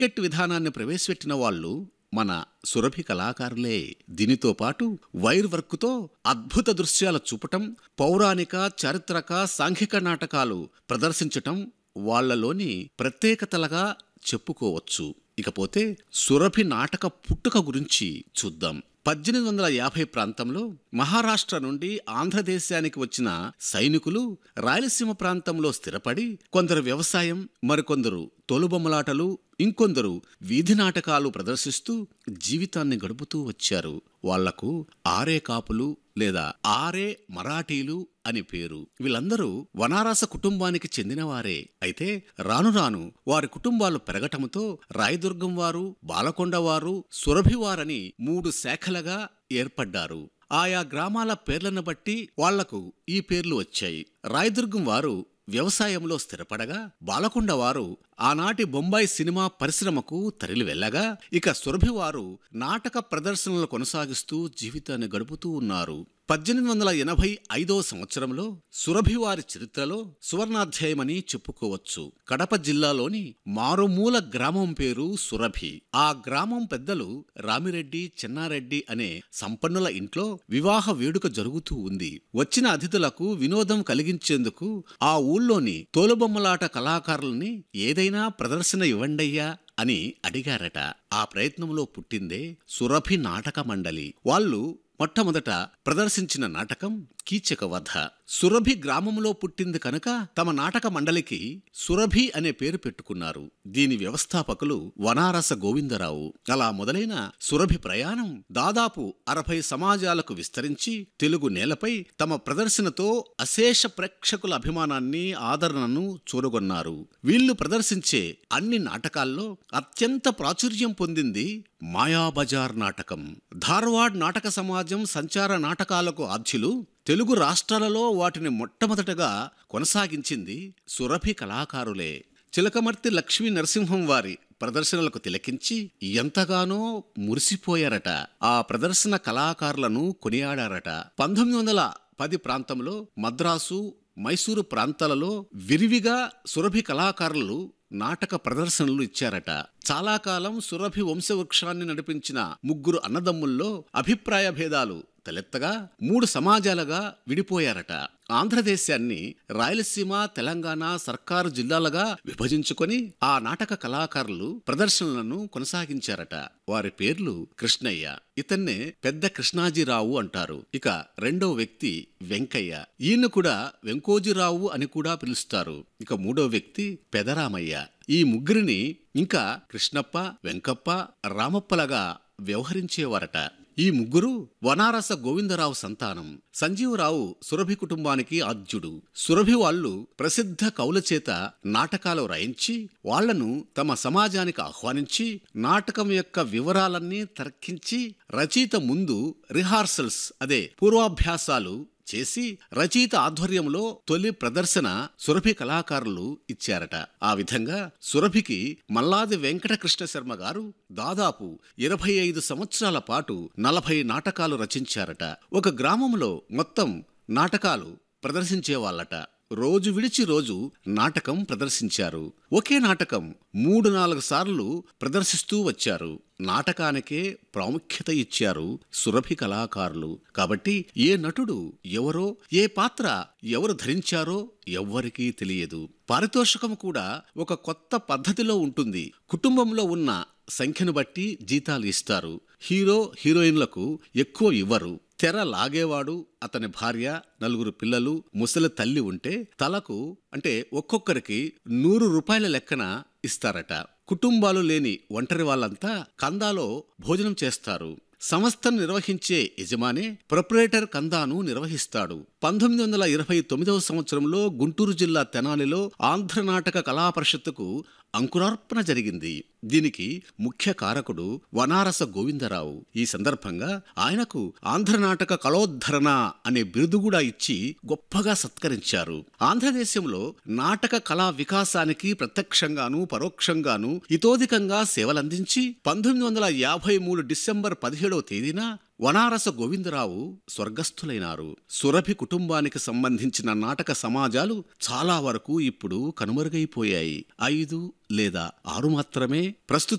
ticket విధానాన్ని ప్రవేశపెట్టిన వాళ్ళు మన సురభి కళాకారులే దీనితో పాటు వైర్ వర్క్తో అద్భుత దృశ్యాలు చూపటం పౌరాణిక చారిత్రక సాంఘిక నాటకాలు ప్రదర్శించటం వాళ్ళలోని ప్రత్యేకతలుగా చెప్పుకోవచ్చు ఇకపోతే సురభి నాటక పుట్టుక గురించి చూద్దాం పద్దెనిమిది వందల యాభై ప్రాంతంలో మహారాష్ట్ర నుండి ఆంధ్రదేశానికి వచ్చిన సైనికులు రాయలసీమ ప్రాంతంలో స్థిరపడి కొందరు వ్యవసాయం మరికొందరు తోలుబొమ్మలాటలు ఇంకొందరు వీధి నాటకాలు ప్రదర్శిస్తూ జీవితాన్ని గడుపుతూ వచ్చారు వాళ్లకు ఆరే కాపులు లేదా ఆరే మరాఠీలు అని పేరు వీళ్ళందరూ వనారాస కుటుంబానికి చెందినవారే అయితే రాను రాను వారి కుటుంబాలు పెరగటంతో రాయదుర్గం వారు బాలకొండ వారు సురభివారని మూడు శాఖలుగా ఏర్పడ్డారు ఆయా గ్రామాల పేర్లను బట్టి వాళ్లకు ఈ పేర్లు వచ్చాయి రాయదుర్గం వారు వ్యవసాయంలో స్థిరపడగా బాలకొండ వారు ఆనాటి బొంబాయి సినిమా పరిశ్రమకు తరలి వెళ్ళగా ఇక సురభివారు నాటక ప్రదర్శనలు కొనసాగిస్తూ జీవితాన్ని గడుపుతూ ఉన్నారు పద్దెనిమిది వందల ఎనభై ఐదో సంవత్సరంలో సురభివారి చరిత్రలో సువర్ణాధ్యాయమని చెప్పుకోవచ్చు కడప జిల్లాలోని మారుమూల గ్రామం పేరు సురభి ఆ గ్రామం పెద్దలు రామిరెడ్డి చెన్నారెడ్డి అనే సంపన్నుల ఇంట్లో వివాహ వేడుక జరుగుతూ ఉంది వచ్చిన అతిథులకు వినోదం కలిగించేందుకు ఆ ఊళ్ళోని తోలుబొమ్మలాట కళాకారుల్ని ఏదైనా ప్రదర్శన ఇవ్వండయ్యా అని అడిగారట ఆ ప్రయత్నంలో పుట్టిందే సురభి నాటక మండలి వాళ్ళు మొట్టమొదట ప్రదర్శించిన నాటకం కీచక వధ సురభి గ్రామంలో పుట్టింది కనుక తమ నాటక మండలికి సురభి అనే పేరు పెట్టుకున్నారు దీని వ్యవస్థాపకులు వనారస గోవిందరావు అలా మొదలైన సురభి ప్రయాణం దాదాపు అరవై సమాజాలకు విస్తరించి తెలుగు నేలపై తమ ప్రదర్శనతో అశేష ప్రేక్షకుల అభిమానాన్ని ఆదరణను చూరగొన్నారు వీళ్లు ప్రదర్శించే అన్ని నాటకాల్లో అత్యంత ప్రాచుర్యం పొందింది మాయాబజార్ నాటకం ధార్వాడ్ నాటక సమాజం సంచార నాటకాలకు ఆధ్యులు తెలుగు రాష్ట్రాలలో వాటిని మొట్టమొదటగా కొనసాగించింది సురభి కళాకారులే చిలకమర్తి లక్ష్మీ నరసింహం వారి ప్రదర్శనలకు తిలకించి ఎంతగానో మురిసిపోయారట ఆ ప్రదర్శన కళాకారులను కొనియాడారట పంతొమ్మిది వందల పది ప్రాంతంలో మద్రాసు మైసూరు ప్రాంతాలలో విరివిగా సురభి కళాకారులు నాటక ప్రదర్శనలు ఇచ్చారట చాలా కాలం సురభి వంశవృక్షాన్ని నడిపించిన ముగ్గురు అన్నదమ్ముల్లో అభిప్రాయ భేదాలు తలెత్తగా మూడు సమాజాలుగా విడిపోయారట ఆంధ్రదేశాన్ని రాయలసీమ తెలంగాణ సర్కారు జిల్లాలుగా విభజించుకొని ఆ నాటక కళాకారులు ప్రదర్శనలను కొనసాగించారట వారి పేర్లు కృష్ణయ్య ఇతన్నే పెద్ద కృష్ణాజీరావు అంటారు ఇక రెండో వ్యక్తి వెంకయ్య ఈయన కూడా వెంకోజీరావు అని కూడా పిలుస్తారు ఇక మూడో వ్యక్తి పెదరామయ్య ఈ ముగ్గురిని ఇంకా కృష్ణప్ప వెంకప్ప రామప్పలగా వ్యవహరించేవారట ఈ ముగ్గురు వనారస గోవిందరావు సంతానం సంజీవరావు సురభి కుటుంబానికి ఆద్యుడు సురభి వాళ్ళు ప్రసిద్ధ కవుల చేత నాటకాలు రాయించి వాళ్లను తమ సమాజానికి ఆహ్వానించి నాటకం యొక్క వివరాలన్నీ తర్కించి రచయిత ముందు రిహార్సల్స్ అదే పూర్వాభ్యాసాలు చేసి రచయిత ఆధ్వర్యంలో తొలి ప్రదర్శన సురభి కళాకారులు ఇచ్చారట ఆ విధంగా సురభికి మల్లాది వెంకటకృష్ణ శర్మ గారు దాదాపు ఇరవై ఐదు సంవత్సరాల పాటు నలభై నాటకాలు రచించారట ఒక గ్రామంలో మొత్తం నాటకాలు ప్రదర్శించేవాళ్ళట రోజు విడిచి రోజు నాటకం ప్రదర్శించారు ఒకే నాటకం మూడు నాలుగు సార్లు ప్రదర్శిస్తూ వచ్చారు నాటకానికే ప్రాముఖ్యత ఇచ్చారు సురభి కళాకారులు కాబట్టి ఏ నటుడు ఎవరో ఏ పాత్ర ఎవరు ధరించారో ఎవ్వరికీ తెలియదు పారితోషికం కూడా ఒక కొత్త పద్ధతిలో ఉంటుంది కుటుంబంలో ఉన్న సంఖ్యను బట్టి జీతాలు ఇస్తారు హీరో హీరోయిన్లకు ఎక్కువ ఇవ్వరు తెర లాగేవాడు అతని భార్య నలుగురు పిల్లలు ముసలి తల్లి ఉంటే తలకు అంటే ఒక్కొక్కరికి నూరు రూపాయల లెక్కన ఇస్తారట కుటుంబాలు లేని ఒంటరి వాళ్ళంతా కందాలో భోజనం చేస్తారు సంస్థను నిర్వహించే యజమానే ప్రొపరేటర్ కందాను నిర్వహిస్తాడు పంతొమ్మిది వందల ఇరవై తొమ్మిదవ సంవత్సరంలో గుంటూరు జిల్లా తెనాలిలో ఆంధ్ర నాటక కళా పరిషత్తుకు అంకురార్పణ జరిగింది దీనికి ముఖ్య కారకుడు వనారస గోవిందరావు ఈ సందర్భంగా ఆయనకు ఆంధ్ర నాటక కళోద్ధరణ అనే బిరుదు కూడా ఇచ్చి గొప్పగా సత్కరించారు ఆంధ్రదేశంలో నాటక కళా వికాసానికి ప్రత్యక్షంగాను పరోక్షంగాను ఇతోధికంగా సేవలందించి పంతొమ్మిది వందల యాభై మూడు డిసెంబర్ పదిహేడవ తేదీన వనారస గోవిందరావు స్వర్గస్థులైనారు సురభి కుటుంబానికి సంబంధించిన నాటక సమాజాలు చాలా వరకు ఇప్పుడు కనుమరుగైపోయాయి ఐదు లేదా ఆరు మాత్రమే ప్రస్తుత